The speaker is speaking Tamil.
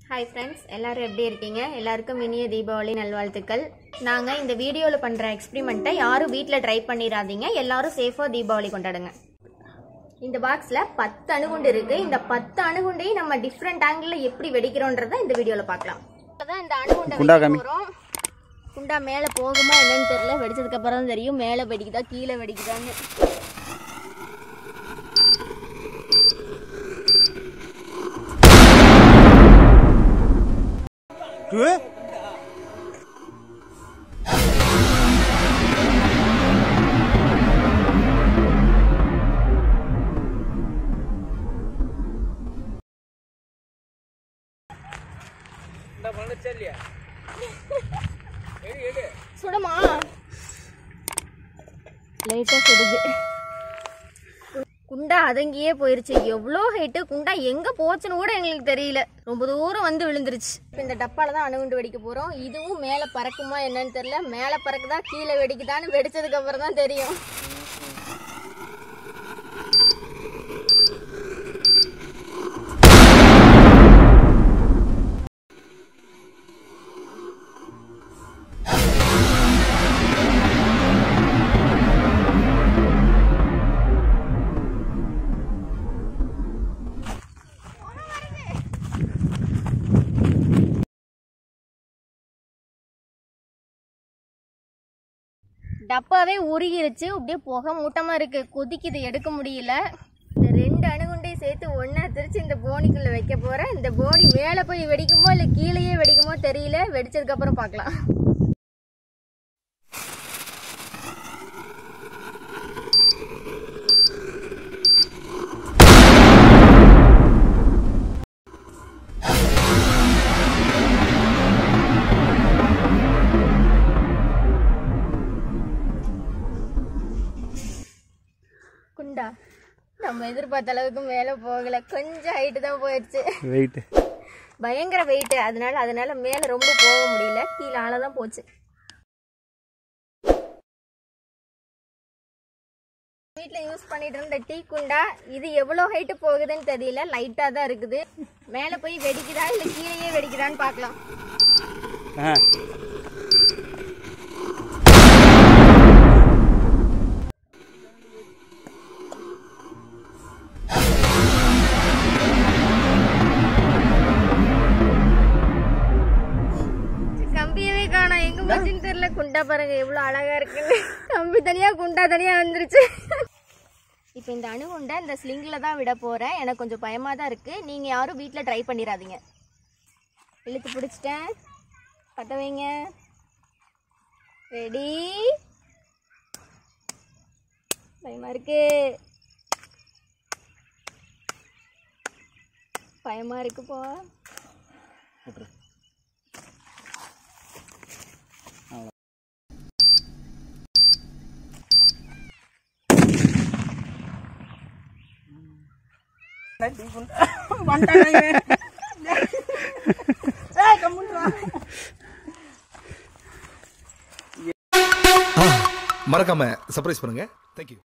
ஹாய் ஃப்ரெண்ட்ஸ் எல்லாரும் எப்படி இருக்கீங்க எல்லாருக்கும் இனிய தீபாவளி நல்வாழ்த்துக்கள் நாங்கள் இந்த வீடியோவில் பண்ணுற எக்ஸ்பிரிமெண்ட்டை யாரும் வீட்டில் ட்ரை பண்ணிடாதீங்க எல்லாரும் சேஃபாக தீபாவளி கொண்டாடுங்க இந்த பாக்ஸில் பத்து அணுகுண்டு இருக்குது இந்த பத்து அணுகுண்டையும் நம்ம டிஃப்ரெண்ட் ஆங்கிளில் எப்படி வெடிக்கிறோன்றதை இந்த வீடியோவில் பார்க்கலாம் அதான் இந்த அணுகுண்டை குண்டா வெடிக்க காமி. போகிறோம் குண்டா மேலே போகுமா என்னன்னு தெரியல வெடிச்சதுக்கு அப்புறம் தான் தெரியும் மேலே வெடிக்குதா கீழே வெடிக்குதான்னு சுடுமா லைட்டாக சுடுது குண்டா அதங்கியே போயிருச்சு எவ்வளோ ஹைட்டு குண்டா எங்க போச்சுன்னு கூட எங்களுக்கு தெரியல ரொம்ப தூரம் வந்து விழுந்துருச்சு இப்ப இந்த டப்பால தான் அணுகுண்டு வெடிக்க போறோம் இதுவும் மேலே பறக்குமா என்னன்னு தெரியல மேலே பறக்குதா கீழே வெடிக்குதான்னு வெடிச்சதுக்கு அப்புறம் தான் தெரியும் டப்பாவே உருகிருச்சு அப்படியே புகை மூட்டமா இருக்கு கொதிக்குது எடுக்க முடியல இந்த ரெண்டு அணுகுண்டையும் சேர்த்து ஒண்ணா திருச்சு இந்த போனிக்குள்ள வைக்க போறேன் இந்த போனி மேலே போய் வெடிக்குமோ இல்லை கீழேயே வெடிக்குமோ தெரியல வெடிச்சதுக்கு அப்புறம் பார்க்கலாம் குண்டா நம்ம எதிர்பார்த்த அளவுக்கு மேலே போகல கொஞ்சம் ஹைட்டு தான் போயிடுச்சு வெயிட் பயங்கர வெயிட் அதனால அதனால மேலே ரொம்ப போக முடியல கீழே ஆள தான் போச்சு வீட்டில் யூஸ் பண்ணிட்டு இருந்த டீ குண்டா இது எவ்வளோ ஹைட்டு போகுதுன்னு தெரியல லைட்டாக தான் இருக்குது மேலே போய் வெடிக்குதா இல்லை கீழேயே வெடிக்குதான்னு பார்க்கலாம் ஆ கம்பியவே காணோம் எங்க போச்சுன்னு தெரியல குண்டா பாருங்க எவ்வளவு அழகா இருக்குன்னு கம்பி தனியா குண்டா தனியா வந்துருச்சு இப்போ இந்த அணுகுண்டை இந்த ஸ்லிங்கில் தான் விட போகிறேன் எனக்கு கொஞ்சம் பயமாக தான் இருக்குது நீங்கள் யாரும் வீட்டில் ட்ரை பண்ணிடாதீங்க இழுத்து பிடிச்சிட்டேன் பற்ற வைங்க ரெடி பயமாக இருக்கு பயமாக இருக்குப்பா மறக்காம சர்ப்ரைஸ் பண்ணுங்க தேங்க்யூ